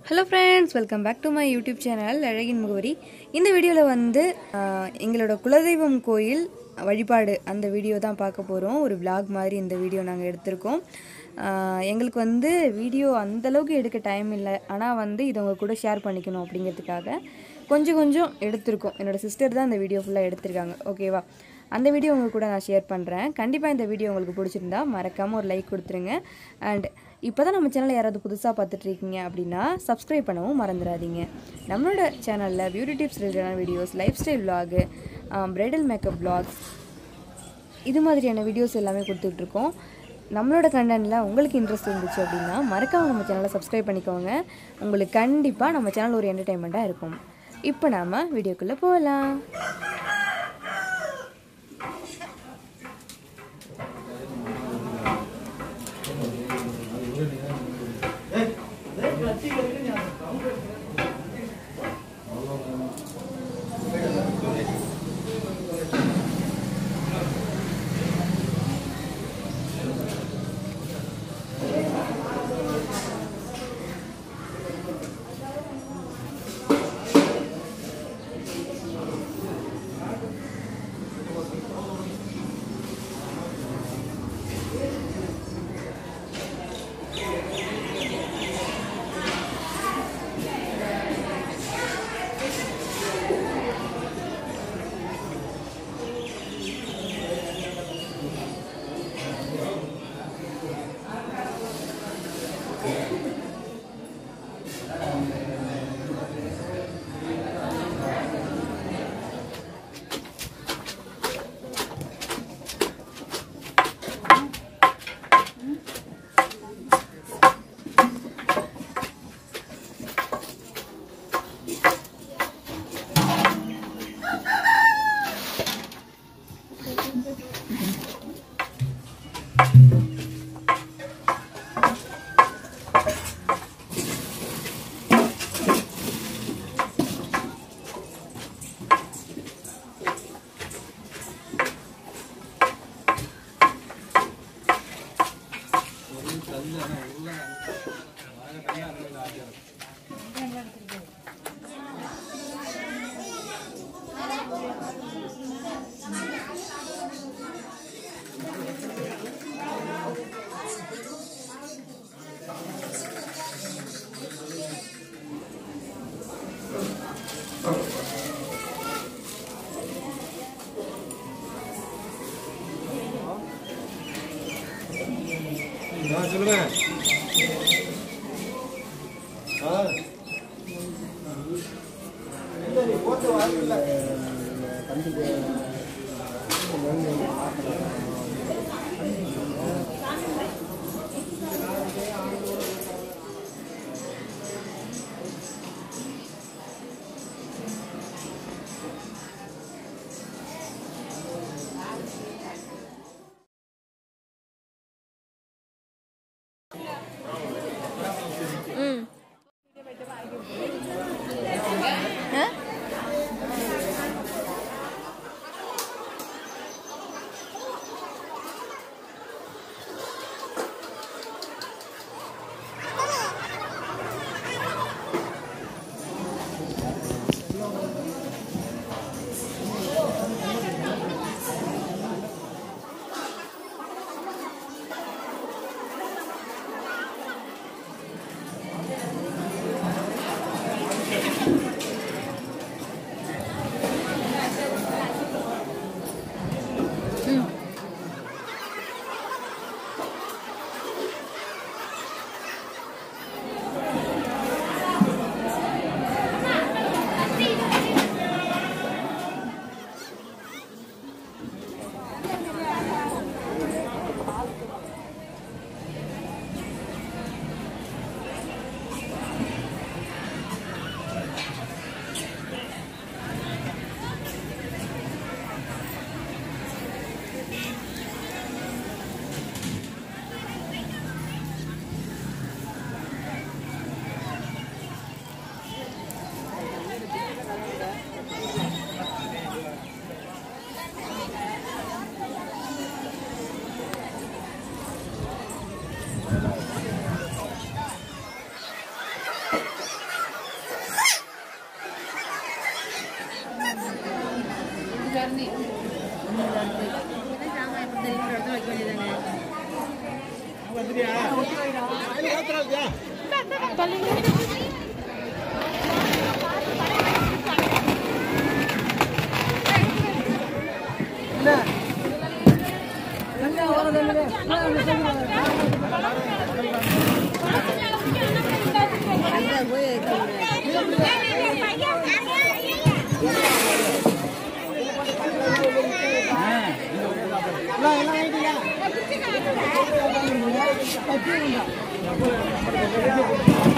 hello friends welcome back to my YouTube channel அழகின் முகவரி இந்த வீடியோவில் வந்து ஆஹ், எங்களோட குலதெய்வம் கோயில் வழிபாடு அந்த வீடியோ தான் பார்க்க போகிறோம் ஒரு vlog மாதிரி இந்த வீடியோ நாங்கள் எடுத்திருக்கோம் ஆஹ், எங்களுக்கு வந்து வீடியோ அந்தளவுக்கு எடுக்க டைம் இல்லை ஆனால் வந்து இதை உங்கள் கூட ஷேர் பண்ணிக்கணும் அப்படிங்கிறதுக்காக கொஞ்சம் கொஞ்சம் எடுத்திருக்கோம் என்னோடய சிஸ்டர் தான் இந்த வீடியோ ஃபுல்லாக எடுத்திருக்காங்க ஓகேவா அந்த வீடியோ உங்கள் கூட நான் ஷேர் பண்ணுறேன் கண்டிப்பாக இந்த வீடியோ உங்களுக்கு பிடிச்சிருந்தா மறக்காமல் ஒரு லைக் கொடுத்துருங்க அண்ட் இப்போ தான் நம்ம சேனலை யாராவது புதுசாக பார்த்துட்ருக்கீங்க அப்படின்னா சப்ஸ்கிரைப் பண்ணவும் மறந்துடாதீங்க நம்மளோட சேனலில் பியூட்டி டிப்ஸ் ரிலேட்டடான videos lifestyle vlog bridal makeup vlogs இது மாதிரியான வீடியோஸ் எல்லாமே கொடுத்துட்ருக்கோம் நம்மளோட கண்டென்ட்டில் உங்களுக்கு இன்ட்ரெஸ்ட் இருந்துச்சு அப்படின்னா மறக்காம நம்ம சேனலை சப்ஸ்கிரைப் பண்ணிக்கோங்க உங்களுக்கு கண்டிப்பாக நம்ம சேனல் ஒரு என்டர்டைன்மெண்ட்டாக இருக்கும் இப்போ நாம் வீடியோக்குள்ளே போகலாம் ஆ சொல்லுங்க ஆ எல்லாம்